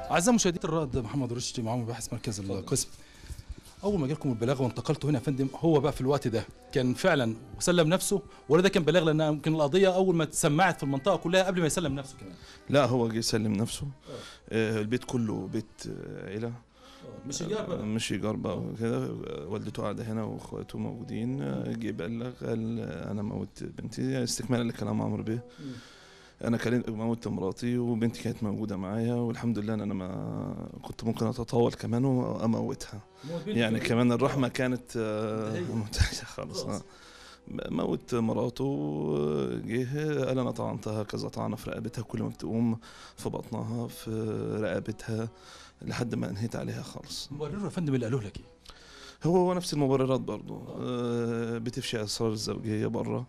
اعزائي المشاهدين الرائد محمد رشدي معاهم مباحث مركز القسم اول ما جالكم البلاغ وانتقلتوا هنا يا فندم هو بقى في الوقت ده كان فعلا وسلم نفسه ولا ده كان بلاغ لان يمكن القضيه اول ما اتسمعت في المنطقه كلها قبل ما يسلم نفسه كمان لا هو جه يسلم نفسه آه، البيت كله بيت آه، عيلة مش ايجار بقى مش إيجار بقى وكده آه، والدته قاعدة هنا وإخواته موجودين آه، جه بلغ قال آه، أنا موت بنتي استكمالا لكلام عمرو بيه أنا كلمت موت مراتي وبنتي كانت موجودة معايا والحمد لله إن أنا ما كنت ممكن أتطاول كمان وأموتها يعني كمان الرحمة كانت آه، منتهية. منتهية خالص خلاص. آه. موت مراته جه قال انا طعنتها كذا طعنه في رقبتها كل ما بتقوم في بطنها في رقبتها لحد ما انهيت عليها خالص مبرره يا فندم اللي قالوه لك ايه هو هو نفس المبررات برضو آه، بتفشي اسرار الزوجيه بره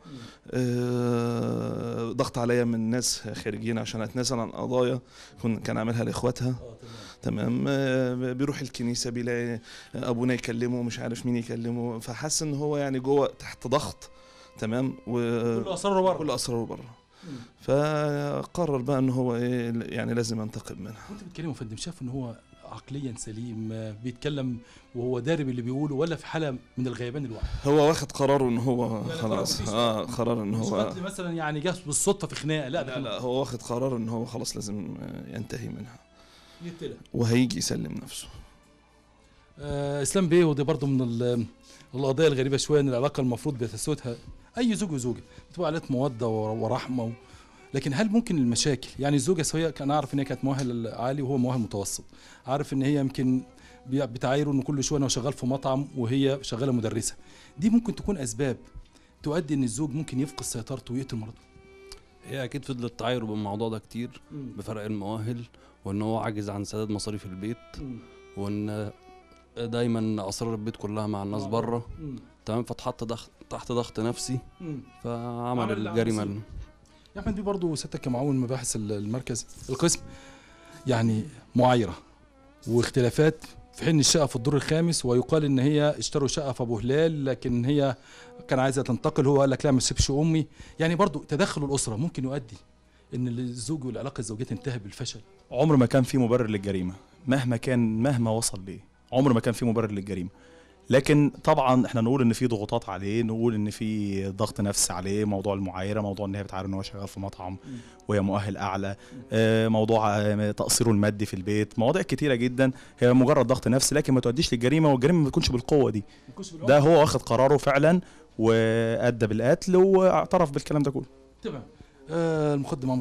آه، ضغط عليا من ناس خارجيين عشان اتنازل عن قضايا كن- كان عاملها لاخواتها اه تمام آه، بيروح الكنيسه بيلاقي ابونا يكلمه مش عارف مين يكلمه فحس ان هو يعني جوه تحت ضغط تمام و كل اسراره بره كل اسراره بره مم. فقرر بقى ان هو ايه يعني لازم ينتقم منها وانت بتتكلم يا فندم شايف ان هو عقليا سليم آه، بيتكلم وهو داري باللي بيقوله ولا في حاله من الغيبان الوعي هو واخد قراره ان هو يعني قرار خلاص مفيش اه قرار ان مش هو قتل مثلا يعني جه بالصدفه في خناقه لا ده لا كان لا هو واخد قرار ان هو خلاص لازم آه، ينتهي منها يقتلها وهيجي يسلم نفسه آه اسلام بيه ودي برضه من ال- القضايا الغريبه شويه ان العلاقه المفروض بيتسودها اي زوج وزوجه بتبقى علاقه موده ور- ورحمه و... لكن هل ممكن المشاكل يعني الزوجه سواء كان اعرف ان هي كانت مؤهل عالي وهو مؤهل متوسط عارف ان هي يمكن بي- بتعايره ان كل شويه انا شغال في مطعم وهي شغاله مدرسه دي ممكن تكون اسباب تؤدي ان الزوج ممكن يفقد سيطرته ويقتل مراته هي اكيد فضلت تعايره بالموضوع ده كتير بفرق المؤهل وان هو عاجز عن سداد مصاريف البيت وان دايما اسرار البيت كلها مع الناس بره تمام فاتحط ضغط تحت ضغط نفسي عمل فعمل اللي الجريمه عمله. اللي- يا احمد بيه برضه سيادتك كمعاون مباحث ال- المركز القسم يعني معايره واختلافات في حين الشقه في الدور الخامس ويقال ان هي اشتروا شقه في ابو هلال لكن هي كان عايزه تنتقل هو قال لك لا ما تسيبش امي يعني برضه تدخل الاسره ممكن يؤدي ان الزوج والعلاقه الزوجيه تنتهي بالفشل عمر ما كان في مبرر للجريمه مهما كان مهما وصل ليه عمر ما كان في مبرر للجريمه لكن طبعا احنا نقول ان في ضغوطات عليه نقول ان في ضغط نفسي عليه موضوع المعايره موضوع ان هي بتعاير ان هو شغال في مطعم وهي مؤهل اعلى آه، موضوع آه، تقصيره المادي في البيت مواضيع كتيره جدا هي مجرد ضغط نفسي لكن ما تؤديش للجريمه والجريمه ما بتكونش بالقوه دي ده هو واخد قراره فعلا وادى بالقتل واعترف بالكلام ده كله تمام آه المقدم